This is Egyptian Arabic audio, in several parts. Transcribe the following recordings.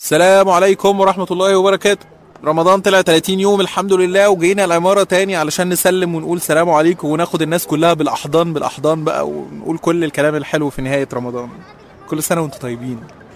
السلام عليكم ورحمة الله وبركاته رمضان طلع 30 يوم الحمد لله وجينا العمارة تاني علشان نسلم ونقول سلام عليكم وناخد الناس كلها بالأحضان بالأحضان بقى ونقول كل الكلام الحلو في نهاية رمضان كل سنة وانتم طيبين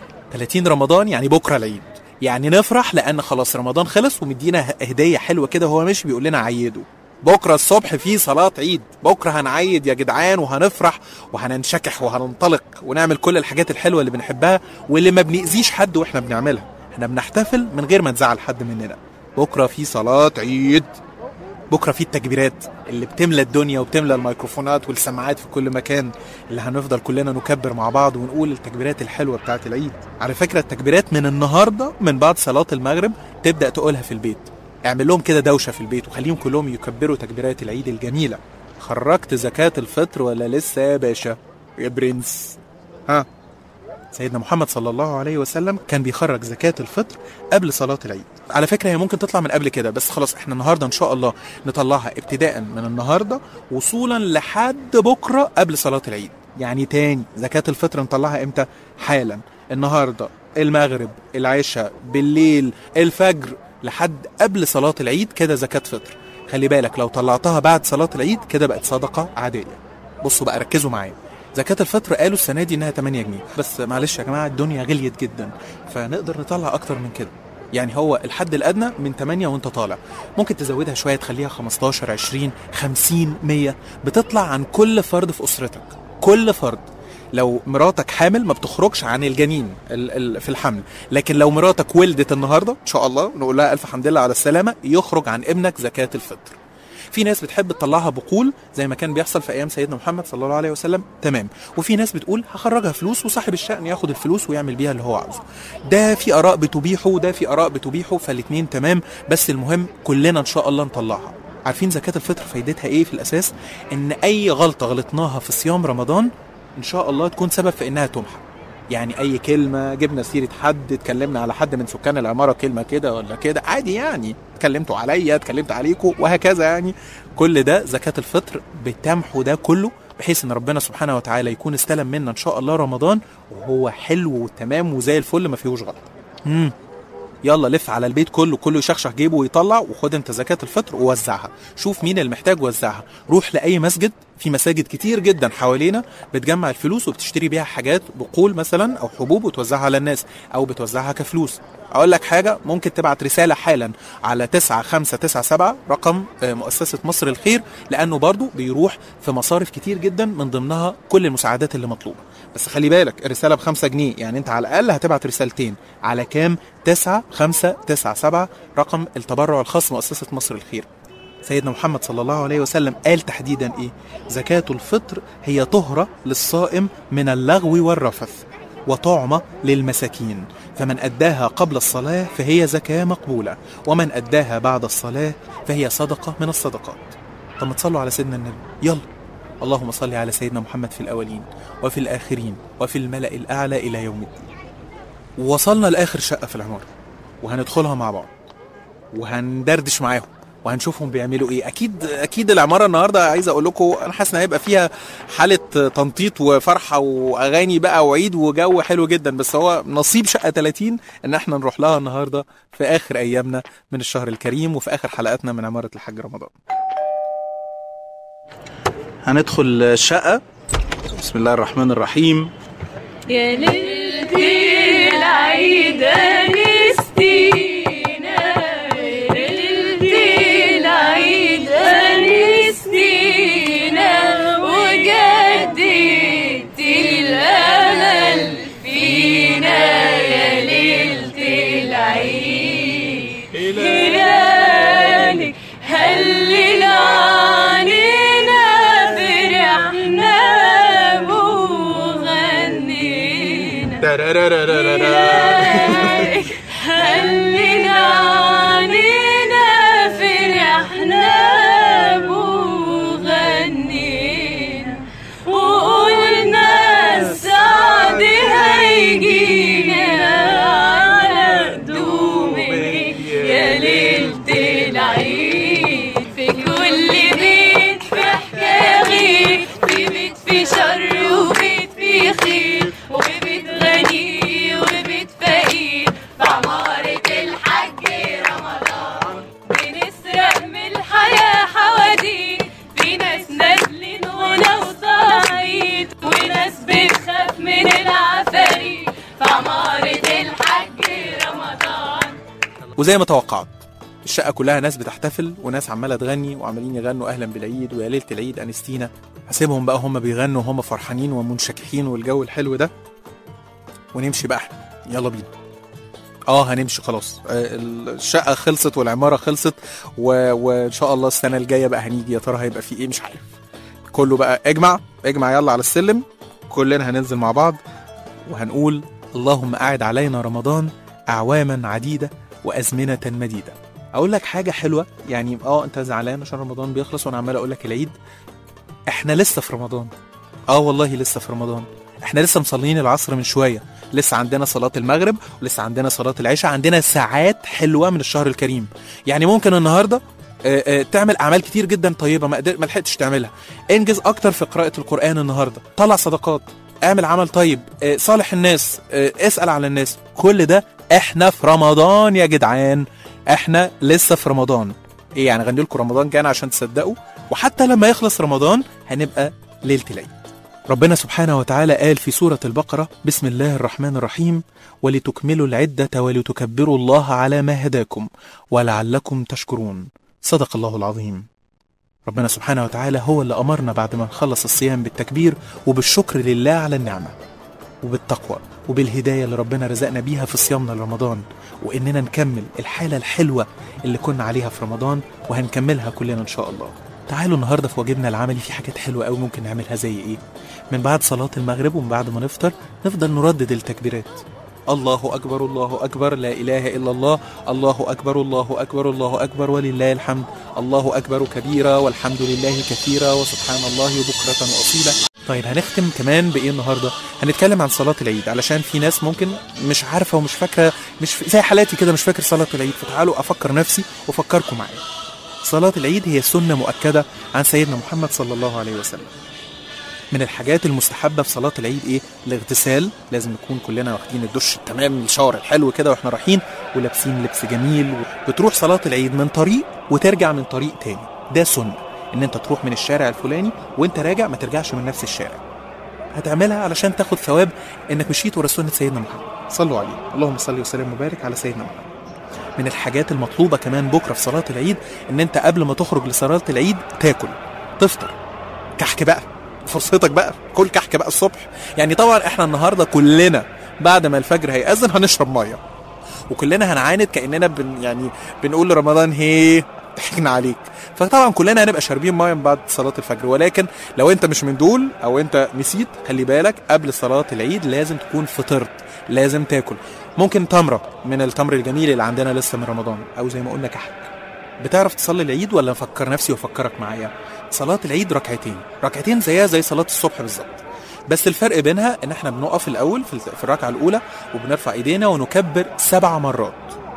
30 رمضان يعني بكرة العيد يعني نفرح لأن خلاص رمضان خلص ومدينا هدية حلوة كده هو ماشي بيقول لنا عيدوا بكرة الصبح في صلاة عيد بكرة هنعيد يا جدعان وهنفرح وهننشكح وهننطلق ونعمل كل الحاجات الحلوة اللي بنحبها واللي ما بنأذيش حد واحنا بنعملها احنا بنحتفل من غير ما نزعل حد مننا بكرة في صلاة عيد بكرة في التكبيرات اللي بتملى الدنيا وبتملى الميكروفونات والسماعات في كل مكان اللي هنفضل كلنا نكبر مع بعض ونقول التكبيرات الحلوة بتاعت العيد على فكرة التكبيرات من النهاردة من بعد صلاة المغرب تبدأ تقولها في البيت اعمل لهم كده دوشة في البيت وخليهم كلهم يكبروا تكبيرات العيد الجميلة خرجت زكاة الفطر ولا لسه يا باشا يا برنس ها سيدنا محمد صلى الله عليه وسلم كان بيخرج زكاة الفطر قبل صلاة العيد على فكرة هي ممكن تطلع من قبل كده بس خلاص احنا النهاردة ان شاء الله نطلعها ابتداء من النهاردة وصولا لحد بكرة قبل صلاة العيد يعني تاني زكاة الفطر نطلعها امتى حالا النهاردة المغرب العشاء بالليل الفجر لحد قبل صلاة العيد كده زكاة فطر خلي بالك لو طلعتها بعد صلاة العيد كده بقت صدقة عادية بصوا بقى ركزوا معايا زكاة الفطر قالوا السنة دي انها 8 جنيه بس معلش يا جماعة الدنيا غليت جدا فنقدر نطلع اكتر من كده يعني هو الحد الادنى من 8 وانت طالع ممكن تزودها شويه تخليها 15 20 50 100 بتطلع عن كل فرد في اسرتك كل فرد لو مراتك حامل ما بتخرجش عن الجنين ال- ال- في الحمل لكن لو مراتك ولدت النهارده ان شاء الله نقول لها الف حمد لله على السلامه يخرج عن ابنك زكاه الفطر في ناس بتحب تطلعها بقول زي ما كان بيحصل في ايام سيدنا محمد صلى الله عليه وسلم تمام وفي ناس بتقول هخرجها فلوس وصاحب الشأن ياخد الفلوس ويعمل بيها اللي هو عاوزه ده في اراء بتبيحه وده في اراء بتبيحه فالاتنين تمام بس المهم كلنا ان شاء الله نطلعها عارفين زكاة الفطر فايدتها ايه في الاساس ان اي غلطة غلطناها في صيام رمضان ان شاء الله تكون سبب في انها تمحى يعني اي كلمه جبنا سيره حد اتكلمنا على حد من سكان العماره كلمه كده ولا كده عادي يعني اتكلمتوا عليا اتكلمت عليكم وهكذا يعني كل ده زكاه الفطر بتمحو ده كله بحيث ان ربنا سبحانه وتعالى يكون استلم منا ان شاء الله رمضان وهو حلو وتمام وزي الفل ما فيهوش غلط امم يلا لف على البيت كله كله يشخشخ جيبه ويطلع وخد انت زكاة الفطر ووزعها شوف مين اللي محتاج وزعها روح لأي مسجد في مساجد كتير جدا حوالينا بتجمع الفلوس وبتشتري بيها حاجات بقول مثلا او حبوب وتوزعها على الناس او بتوزعها كفلوس اقول لك حاجه ممكن تبعت رساله حالا على 9597 رقم آه، مؤسسه مصر الخير لانه برضو بيروح في مصارف كتير جدا من ضمنها كل المساعدات اللي مطلوبه بس خلي بالك الرساله بخمسة جنيه يعني انت على الاقل هتبعت رسالتين على كام 9597 رقم التبرع الخاص مؤسسه مصر الخير سيدنا محمد صلى الله عليه وسلم قال تحديدا ايه زكاة الفطر هي طهرة للصائم من اللغو والرفث وطعمة للمساكين فمن أداها قبل الصلاة فهي زكاة مقبولة ومن أداها بعد الصلاة فهي صدقة من الصدقات طب ما تصلوا على سيدنا النبي يلا اللهم صل على سيدنا محمد في الأولين وفي الآخرين وفي الملأ الأعلى إلى يوم الدين وصلنا لآخر شقة في العمارة وهندخلها مع بعض وهندردش معاهم وهنشوفهم بيعملوا ايه اكيد اكيد العماره النهارده عايز اقول لكم انا حاسس ان هيبقى فيها حاله تنطيط وفرحه واغاني بقى وعيد وجو حلو جدا بس هو نصيب شقه 30 ان احنا نروح لها النهارده في اخر ايامنا من الشهر الكريم وفي اخر حلقاتنا من عماره الحاج رمضان هندخل الشقه بسم الله الرحمن الرحيم يا ليلتي العيد انستينا يا ليلتي العيد انستينا وجددت الامل فينا يا ليلة العيد هلالك هلل علينا فرحنا وغنينا هلل علينا فرحنا وغنينا وقلنا السعد هيجينا على قدومك يا ليلة العيد في كل بيت في حكاية غير في بيت في شر وبيت في خير وبيت غني وزي ما توقعت الشقه كلها ناس بتحتفل وناس عماله تغني وعمالين يغنوا اهلا بالعيد ويا ليله العيد انستينا هسيبهم بقى هم بيغنوا وهم فرحانين ومنشكحين والجو الحلو ده ونمشي بقى احنا يلا بينا اه هنمشي خلاص آه، الشقه خلصت والعماره خلصت و... وان شاء الله السنه الجايه بقى هنيجي يا ترى هيبقى في ايه مش عارف كله بقى اجمع اجمع يلا على السلم كلنا هننزل مع بعض وهنقول اللهم أعد علينا رمضان أعواما عديدة وأزمنة مديدة أقول لك حاجة حلوة يعني اه أنت زعلان عشان رمضان بيخلص وأنا عمال أقول لك العيد إحنا لسه في رمضان اه والله لسه في رمضان احنا لسه مصلين العصر من شويه لسه عندنا صلاه المغرب ولسه عندنا صلاه العشاء عندنا ساعات حلوه من الشهر الكريم يعني ممكن النهارده آه، آه، تعمل اعمال كتير جدا طيبه ما قدر- ما لحقتش تعملها انجز اكتر في قراءه القران النهارده طلع صدقات اعمل عمل طيب آه، صالح الناس آه، اسال على الناس كل ده احنا في رمضان يا جدعان احنا لسه في رمضان ايه يعني غني لكم رمضان كان عشان تصدقوا وحتى لما يخلص رمضان هنبقى ليله العيد ربنا سبحانه وتعالى قال في سورة البقرة بسم الله الرحمن الرحيم ولتكملوا العدة ولتكبروا الله على ما هداكم ولعلكم تشكرون صدق الله العظيم ربنا سبحانه وتعالى هو اللي أمرنا بعد ما نخلص الصيام بالتكبير وبالشكر لله على النعمة وبالتقوى وبالهداية اللي ربنا رزقنا بيها في صيامنا لرمضان وإننا نكمل الحالة الحلوة اللي كنا عليها في رمضان وهنكملها كلنا إن شاء الله تعالوا النهارده في واجبنا العملي في حاجات حلوه قوي ممكن نعملها زي ايه من بعد صلاه المغرب ومن بعد ما نفطر نفضل نردد التكبيرات الله اكبر الله اكبر لا اله الا الله الله اكبر الله اكبر الله اكبر ولله الحمد الله اكبر كبيرا والحمد لله كثيرا وسبحان الله بكره واصيلا طيب هنختم كمان بايه النهارده هنتكلم عن صلاه العيد علشان في ناس ممكن مش عارفه ومش فاكره مش ف... زي حالاتي كده مش فاكر صلاه العيد فتعالوا افكر نفسي وافكركم معايا صلاة العيد هي سنة مؤكدة عن سيدنا محمد صلى الله عليه وسلم من الحاجات المستحبة في صلاة العيد ايه؟ الاغتسال لازم نكون كلنا واخدين الدش التمام الشاور الحلو كده واحنا رايحين ولابسين لبس جميل بتروح صلاة العيد من طريق وترجع من طريق تاني ده سنة ان انت تروح من الشارع الفلاني وانت راجع ما ترجعش من نفس الشارع هتعملها علشان تاخد ثواب انك مشيت ورا سنة سيدنا محمد صلوا عليه اللهم صل وسلم وبارك على سيدنا محمد من الحاجات المطلوبة كمان بكرة في صلاة العيد إن أنت قبل ما تخرج لصلاة العيد تاكل تفطر كحك بقى فرصتك بقى كل كحك بقى الصبح يعني طبعا احنا النهاردة كلنا بعد ما الفجر هيأذن هنشرب مية وكلنا هنعاند كأننا بن يعني بنقول لرمضان هي ضحكنا عليك فطبعا كلنا هنبقى شاربين ميه من بعد صلاه الفجر ولكن لو انت مش من دول او انت نسيت خلي بالك قبل صلاه العيد لازم تكون فطرت لازم تاكل ممكن تمره من التمر الجميل اللي عندنا لسه من رمضان او زي ما قلنا كحك بتعرف تصلي العيد ولا افكر نفسي وافكرك معايا صلاه العيد ركعتين ركعتين زيها زي صلاه الصبح بالظبط بس الفرق بينها ان احنا بنقف الاول في في الركعه الاولى وبنرفع ايدينا ونكبر سبع مرات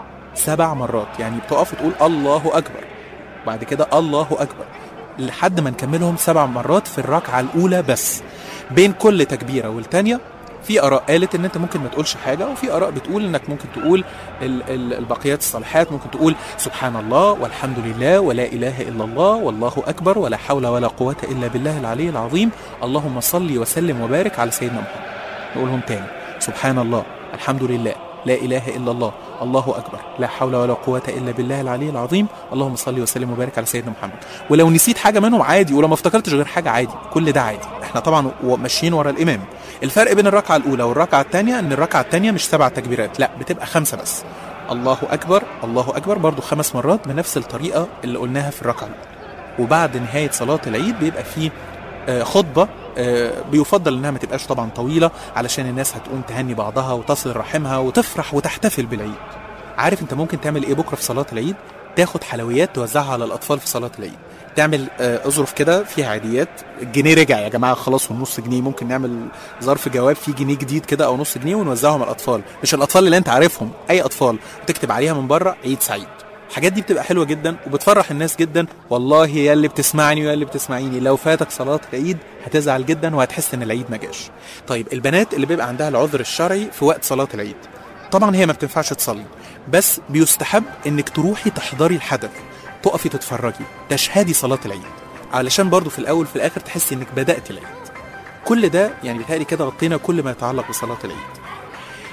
سبع مرات يعني بتقف وتقول الله اكبر بعد كده الله اكبر لحد ما نكملهم سبع مرات في الركعه الاولى بس بين كل تكبيره والتانيه في اراء قالت ان انت ممكن ما تقولش حاجه وفي اراء بتقول انك ممكن تقول ال- ال- البقيات الصالحات ممكن تقول سبحان الله والحمد لله ولا اله الا الله والله اكبر ولا حول ولا قوه الا بالله العلي العظيم اللهم صل وسلم وبارك على سيدنا محمد نقولهم تاني سبحان الله الحمد لله لا اله الا الله الله اكبر لا حول ولا قوه الا بالله العلي العظيم اللهم صل وسلم وبارك على سيدنا محمد ولو نسيت حاجه منهم عادي ولو ما افتكرتش غير حاجه عادي كل ده عادي احنا طبعا و- ماشيين ورا الامام الفرق بين الركعه الاولى والركعه الثانيه ان الركعه الثانيه مش سبع تكبيرات لا بتبقى خمسه بس الله اكبر الله اكبر برضو خمس مرات بنفس الطريقه اللي قلناها في الركعه الاولى وبعد نهايه صلاه العيد بيبقى فيه آه، خطبه آه، بيفضل انها ما تبقاش طبعا طويله علشان الناس هتقوم تهني بعضها وتصل رحمها وتفرح وتحتفل بالعيد عارف انت ممكن تعمل ايه بكره في صلاه العيد تاخد حلويات توزعها على الاطفال في صلاه العيد تعمل آه، اظرف كده فيها عاديات الجنيه رجع يا جماعه خلاص والنص جنيه ممكن نعمل ظرف جواب فيه جنيه جديد كده او نص جنيه ونوزعهم على الاطفال مش الاطفال اللي انت عارفهم اي اطفال وتكتب عليها من بره عيد سعيد الحاجات دي بتبقى حلوه جدا وبتفرح الناس جدا والله يا اللي بتسمعني ويا اللي بتسمعيني لو فاتك صلاه العيد هتزعل جدا وهتحس ان العيد ما جاش طيب البنات اللي بيبقى عندها العذر الشرعي في وقت صلاه العيد طبعا هي ما بتنفعش تصلي بس بيستحب انك تروحي تحضري الحدث تقفي تتفرجي تشهدي صلاه العيد علشان برضو في الاول في الاخر تحسي انك بدات العيد كل ده يعني بيتهيألي كده غطينا كل ما يتعلق بصلاه العيد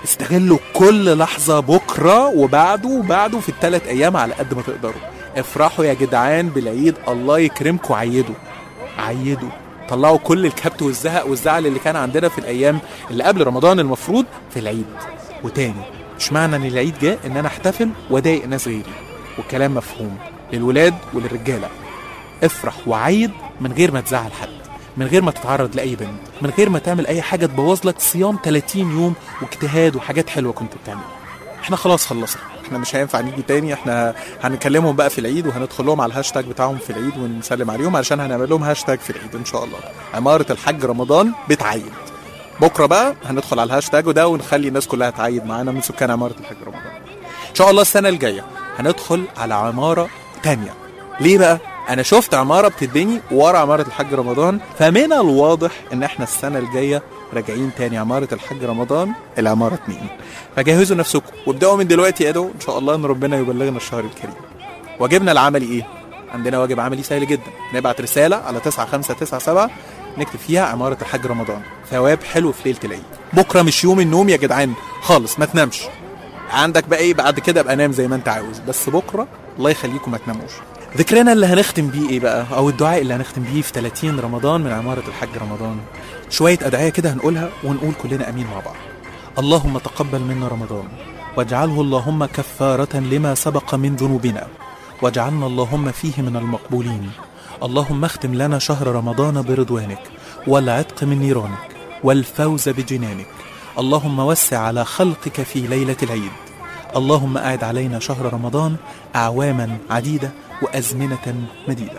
استغلوا كل لحظة بكرة وبعده وبعده في الثلاث أيام على قد ما تقدروا افرحوا يا جدعان بالعيد الله يكرمكم عيدوا عيدوا طلعوا كل الكبت والزهق والزعل اللي كان عندنا في الأيام اللي قبل رمضان المفروض في العيد وتاني مش معنى ان العيد جاء ان انا احتفل واضايق ناس غيري والكلام مفهوم للولاد وللرجاله افرح وعيد من غير ما تزعل حد من غير ما تتعرض لاي بنت من غير ما تعمل اي حاجه تبوظ لك صيام 30 يوم واجتهاد وحاجات حلوه كنت بتعملها احنا خلاص خلصنا احنا مش هينفع نيجي تاني احنا هنكلمهم بقى في العيد وهندخل لهم على الهاشتاج بتاعهم في العيد ونسلم عليهم علشان هنعمل لهم هاشتاج في العيد ان شاء الله عمارة الحاج رمضان بتعيد بكره بقى هندخل على الهاشتاج ده ونخلي الناس كلها تعيد معانا من سكان عمارة الحاج رمضان ان شاء الله السنه الجايه هندخل على عماره تانية ليه بقى انا شفت عماره بتتبني ورا عماره الحاج رمضان فمن الواضح ان احنا السنه الجايه راجعين تاني عماره الحاج رمضان العماره اتنين فجهزوا نفسكم وابداوا من دلوقتي يا ان شاء الله ان ربنا يبلغنا الشهر الكريم واجبنا العملي ايه عندنا واجب عملي سهل جدا نبعت رساله على 9597 نكتب فيها عماره الحاج رمضان ثواب حلو في ليله العيد بكره مش يوم النوم يا جدعان خالص ما تنامش عندك بقى ايه بعد كده ابقى نام زي ما انت عاوز بس بكره الله يخليكم ما تناموش ذكرنا اللي هنختم بيه ايه بقى او الدعاء اللي هنختم بيه في 30 رمضان من عمارة الحاج رمضان شوية أدعية كده هنقولها ونقول كلنا أمين مع بعض اللهم تقبل منا رمضان واجعله اللهم كفارة لما سبق من ذنوبنا واجعلنا اللهم فيه من المقبولين اللهم اختم لنا شهر رمضان برضوانك والعتق من نيرانك والفوز بجنانك اللهم وسع على خلقك في ليلة العيد اللهم أعد علينا شهر رمضان أعواما عديدة وأزمنة مديدة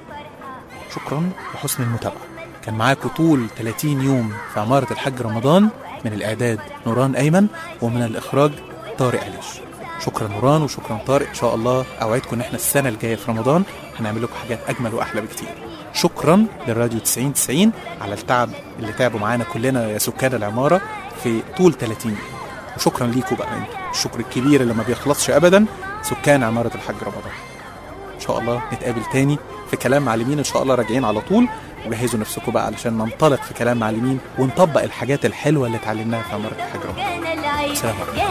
شكرا لحسن المتابعة كان معاكم طول 30 يوم في عمارة الحج رمضان من الإعداد نوران أيمن ومن الإخراج طارق عليش شكرا نوران وشكرا طارق إن شاء الله أوعدكم إن إحنا السنة الجاية في رمضان هنعمل لكم حاجات أجمل وأحلى بكتير شكرا للراديو 90 90 على التعب اللي تعبوا معانا كلنا يا سكان العمارة في طول 30 يوم وشكرا ليكم بقى انتوا الشكر الكبير اللي ما بيخلصش ابدا سكان عمارة الحج رمضان ان شاء الله نتقابل تاني في كلام معلمين ان شاء الله راجعين على طول وجهزوا نفسكم بقى علشان ننطلق في كلام معلمين ونطبق الحاجات الحلوه اللي اتعلمناها في عمارة الحج رمضان جانا العيد سلام عليكم. جانا